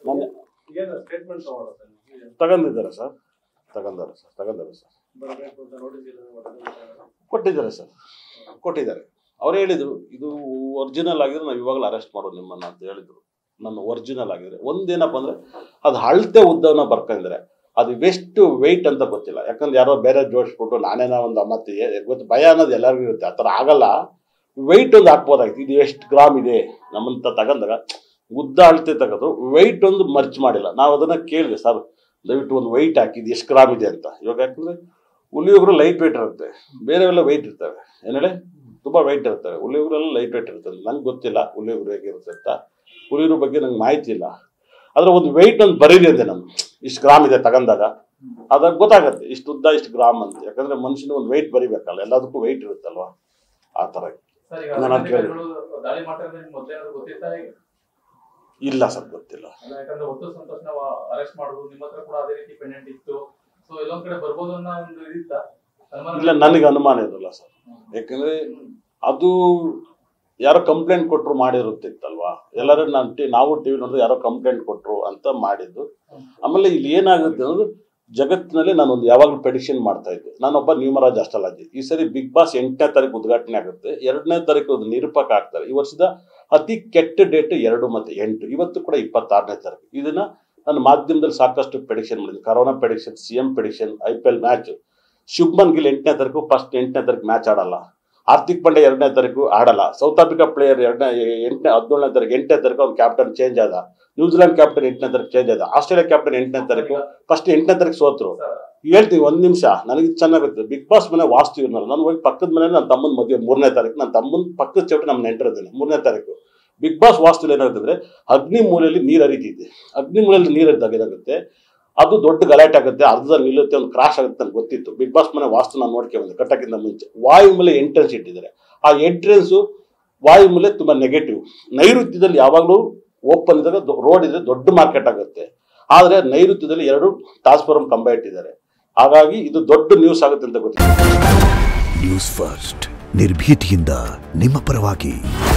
ಮೊನ್ನೆ ಏನು ಸ್ಟೇಟ್ಮೆಂಟ್ ತಗೊಳುತ್ತೆ ತಗೊಂಡಿದ್ದಾರೆ ಸರ್ ತಗೊಂಡಾರೆ ಸರ್ ತಗೊಂಡಾರೆ ಸರ್ ಬರಬೇಕು ಅಂತ ನೋಟಿಸ್ ಕೊಟ್ಟಿದ್ದಾರೆ ಸರ್ ಕೊಟ್ಟಿದ್ದಾರೆ ಅವ್ರು ಹೇಳಿದರು ಇದು ಒರಿಜಿನಲ್ ಆಗಿದ್ರೆ ನಾವು ಇವಾಗಲೂ ಅರೆಸ್ಟ್ ಮಾಡೋದು ನಿಮ್ಮನ್ನು ಅಂತ ಹೇಳಿದರು ನನ್ನ ಒರಿಜಿನಲ್ ಆಗಿದ್ರೆ ಒಂದೇನಪ್ಪ ಅಂದರೆ ಅದು ಅಳತೆ ಉದ್ದವನ್ನ ಬರ್ಕೊಂಡಿದ್ದಾರೆ ಅದು ಎಷ್ಟು ವೆಯ್ಟ್ ಅಂತ ಗೊತ್ತಿಲ್ಲ ಯಾಕಂದ್ರೆ ಯಾರೋ ಬೇರೆ ಜೋಡಿಸ್ಬಿಟ್ಟು ನಾನೇನೋ ಒಂದು ಮತ್ತೆ ಏ- ಗೊತ್ತು ಭಯ ಅನ್ನೋದು ಎಲ್ಲರಿಗೂ ಇರುತ್ತೆ ಆ ಥರ ಆಗಲ್ಲ ವೆಯ್ಟ್ ಒಂದು ಹಾಕ್ಬೋದಾಗಿತ್ತು ಇದು ಎಷ್ಟು ಗ್ರಾಮ್ ಇದೆ ನಮ್ಮಂತ ತಗೊಂಡಾಗ ಉದ್ದ ಅಳತೆ ತೆಗೆದು ವೆಯ್ಟ್ ಒಂದು ಮರ್ಚ್ ಮಾಡಿಲ್ಲ ನಾವು ಅದನ್ನ ಕೇಳಿದೆ ಸರ್ ದಯವಿಟ್ಟು ಒಂದು ವೆಯ್ಟ್ ಹಾಕಿ ಇದು ಎಷ್ಟು ಗ್ರಾಮ್ ಇದೆ ಅಂತ ಇವಾಗ ಯಾಕಂದ್ರೆ ಹುಲಿಯುಗರು ಲೈಟ್ ವೆಯ್ಟ್ ಇರುತ್ತೆ ಬೇರೆವೆಲ್ಲ ವೆಯ್ಟ್ ಇರ್ತವೆ ಏನೇಳೆ ತುಂಬ ವೆಯ್ಟ್ ಇರ್ತವೆ ಹುಲಿಯುಗರೆಲ್ಲ ಲೈಟ್ ವೆಯ್ಟ್ ಇರ್ತದೆ ನಂಗೆ ಗೊತ್ತಿಲ್ಲ ಹುಲಿಯುಗರು ಹೇಗಿರುತ್ತೆ ಅಂತ ಹುಲಿಯುಗ್ರ ಬಗ್ಗೆ ನಂಗೆ ಮಾಹಿತಿ ಇಲ್ಲ ಆದ್ರೆ ಒಂದು ವೆಯ್ಟ್ ಒಂದು ಬರೀರಿ ಅಂದೆ ನಾನು ಇಷ್ಟು ಗ್ರಾಮ್ ಇದೆ ತಗೊಂಡಾಗ ಅದಾಗ ಗೊತ್ತಾಗತ್ತೆ ಇಷ್ಟು ಉದ್ದ ಇಷ್ಟು ಗ್ರಾಮ್ ಅಂತ ಯಾಕಂದ್ರೆ ಮನುಷ್ಯನ ಒಂದು ವೆಯ್ಟ್ ಬರಿಬೇಕಲ್ಲ ಎಲ್ಲದಕ್ಕೂ ವೆಯ್ಟ್ ಇರುತ್ತಲ್ವಾ ಆ ಥರ ಸರ್ ಈಗ ನಾನು ಕೇಳಿದೆ. ಅಧಿಕಾರಿಗಳು ದಾಳಿ ಮಾಡ್ತಾರೆ ನಿಮ್ಗೆ ಮೊದಲೇ ಏನಾದ್ರು ಗೊತ್ತಿತ್ತಾ ಹೇಗೆ ಇಲ್ಲ ಸರ್ ಗೊತ್ತಿಲ್ಲ ಅಲ್ಲ ಯಾಕಂದ್ರೆ ಒತ್ತು ಸಂತೋಷ ನಾವು ಅರೆಸ್ಟ್ ಮಾಡುದು ನಿಮ್ಮ ಹತ್ರ ಕೂಡ ಅದೇ ರೀತಿ ಪೆಂಡೆಂಟ್ ಇತ್ತು ಸೊ ಎಲ್ಲೊಂದ್ ಕಡೆ ಬರ್ಬೋದು ಅನ್ನೋ ಒಂದು ಇತ್ತ ಅನುಮಾನ ಇಲ್ಲ ನನಗೆ ಅನುಮಾನ ಇರಲ್ಲ ಸರ್ ಯಾಕಂದ್ರೆ ಅದು ಯಾರೋ ಕಂಪ್ಲೇಂಟ್ ಕೊಟ್ಟರು ಮಾಡಿರುತ್ತಿತ್ತಲ್ವಾ ಎಲ್ಲರೂ ನಾನು ಟಿ ನಾವು ಟಿವಿ ನೋಡಿದ್ರೆ ಯಾರೋ ಕಂಪ್ಲೇಂಟ್ ಕೊಟ್ಟರು ಅಂತ ಮಾಡಿದ್ದು ಆಮೇಲೆ ಇಲ್ಲಿ ಏನಾಗುತ್ತೆ ಅಂದ್ರೆ ಜಗತ್ತಿನಲ್ಲಿ ನಾನೊಂದು ಯಾವಾಗಲೂ ಪ್ರೆಡಿಕ್ಷನ್ ಮಾಡ್ತಾ ಇದ್ದೆ ನಾನೊಬ್ಬ ನ್ಯೂಮರಾಜ್ ಅಷ್ಟಲಾಜಿ ಈ ಸರಿ ಬಿಗ್ ಬಾಸ್ ಎಂಟನೇ ತಾರೀಕು ಉದ್ಘಾಟನೆ ಆಗುತ್ತೆ ಎರಡನೇ ತಾರೀಕು ಒಂದು ನಿರೂಪಕ ಆಗ್ತಾರೆ ಈ ವರ್ಷದ ಅತಿ ಕೆಟ್ಟ ಡೇಟ್ ಎರಡು ಮತ್ತೆ ಎಂಟು ಇವತ್ತು ಕೂಡ ಇಪ್ಪತ್ತಾರನೇ ತಾರೀಕು ಇದನ್ನ ನಾನು ಮಾಧ್ಯಮದಲ್ಲಿ ಸಾಕಷ್ಟು ಪ್ರೆಡಿಕ್ಷನ್ ಮಾಡಿದ್ದೆ corona prediction C M prediction I P L match Shubman Gill ಎಂಟನೇ ತಾರೀಕು ಫಸ್ಟ್ ಎಂಟನೇ ತಾರೀಕು ಮ್ಯಾಚ್ ಆಡಲ್ಲ ಹಾರ್ದಿಕ್ ಪಾಂಡ್ಯ ಎರಡನೇ ತಾರೀಕು ಆಡಲ್ಲ ಸೌತ್ ಆಫ್ರಿಕಾ ಪ್ಲೇಯರ್ ಎರಡನೇ ಎಂಟನೇ ಹದಿನೇಳನೇ ತಾರೀಕು ಎಂಟನೇ ತಾರೀಕು ಅವ್ನ ಕ್ಯಾಪ್ಟನ್ ಚೇಂಜ್ ಆದ ನ್ಯೂಜಿಲೆಂಡ್ ಕ್ಯಾಪ್ಟನ್ ಎಂಟನೇ ತಾರೀಕು ಚೇಂಜ್ ಆದ ಆಸ್ಟ್ರೇಲಿಯಾ ಕ್ಯಾಪ್ಟನ್ ಎಂಟನೇ ತಾರೀಕು ಫಸ್ಟ್ ಎಂಟನೇ ತಾರೀಕು ಸೋತರು ಸರ್, ಹೇಳ್ತೀನಿ ಒಂದ್ ನಿಮಿಷ ನನಗೆ ಇದು ಚೆನ್ನಾಗುತ್ತೆ ಬಿಗ್ ಬಾಸ್ ಮನೆ ವಾಸ್ತು ಇವ್ರನ್ನಲ್ಲ ನಾನು ಹೋಗಿ ಪಕ್ಕದ ಮನೆ ನನ್ನ ತಮ್ಮನ ಮದುವೆ ಮೂರನೇ ತಾರೀಕು ನನ್ನ ತಮ್ಮನ ಪಕ್ಕದ ಚೌಟ್ರಿ ನಮ್ಮ ನೆಂಟರಿದ್ದೇನೆ ಮೂರನೇ ತಾರೀಕು ಬಿಗ್ ಬಾಸ್ ವಾಸ್ತು ಏನಾಗುತ್ತೆ ಅಂದ್ರೆ ಅಗ್ನಿ ಮೂಲೆಯಲ್ಲಿ ನೀರು ಹರಿತಿದೆ ಅಗ್ನಿ ಮೂಲೆಯಲ್ಲಿ ನೀರು ಹರಿದಾಗ ಏನಾಗುತ್ತೆ ಅದು ದೊಡ್ಡ ಗಲಾಟೆ ಆಗುತ್ತೆ ಅರ್ಧದಲ್ಲಿ ನಿಲ್ಲುತ್ತೆ ಒಂದು ಕ್ರಾಶ್ ಆಗುತ್ತೆ ಅಂತ ಗೊತ್ತಿತ್ತು ಬಿಗ್ ಬಾಸ್ ಮನೆ ವಾಸ್ತು ನಾನು ನೋಡ್ಕೊಂಡೆ ಕಟ್ಟಕ್ಕಿಂತ ಮುಂಚೆ ವಾಯುಮೂಲೆ ಎಂಟ್ರೆನ್ಸ್ ಇಟ್ಟಿದ್ದಾರೆ ಆ ಎಂಟ್ರೆನ್ಸು ವಾಯುಮೂಲೆ ತುಂಬಾ ನೆಗೆಟಿವ್ ನೈಋತ್ಯದಲ್ಲಿ ಯಾವಾಗಲೂ ಓಪನ್ ಇದ್ದಾಗ ರೋಡ್ ಇದ್ರೆ ದೊಡ್ಡ ಮಾರ್ಕೆಟ್ ಆಗುತ್ತೆ ಆದರೆ ನೈಋತ್ಯದಲ್ಲಿ ಎರಡು ಟ್ರಾನ್ಸ್ಫಾರ್ಮ್ ಕಂಬ ಇಟ್ಟಿದ್ದಾರೆ ಹಾಗಾಗಿ ಇದು ದೊಡ್ಡ ನ್ಯೂಸ್ ಆಗುತ್ತೆ ಅಂತ ಗೊತ್ತಿಲ್ಲ ನ್ಯೂಸ್ ಫಸ್ಟ್ ನಿರ್ಭೀತಿಯಿಂದ ನಿಮ್ಮ ಪರವಾಗಿ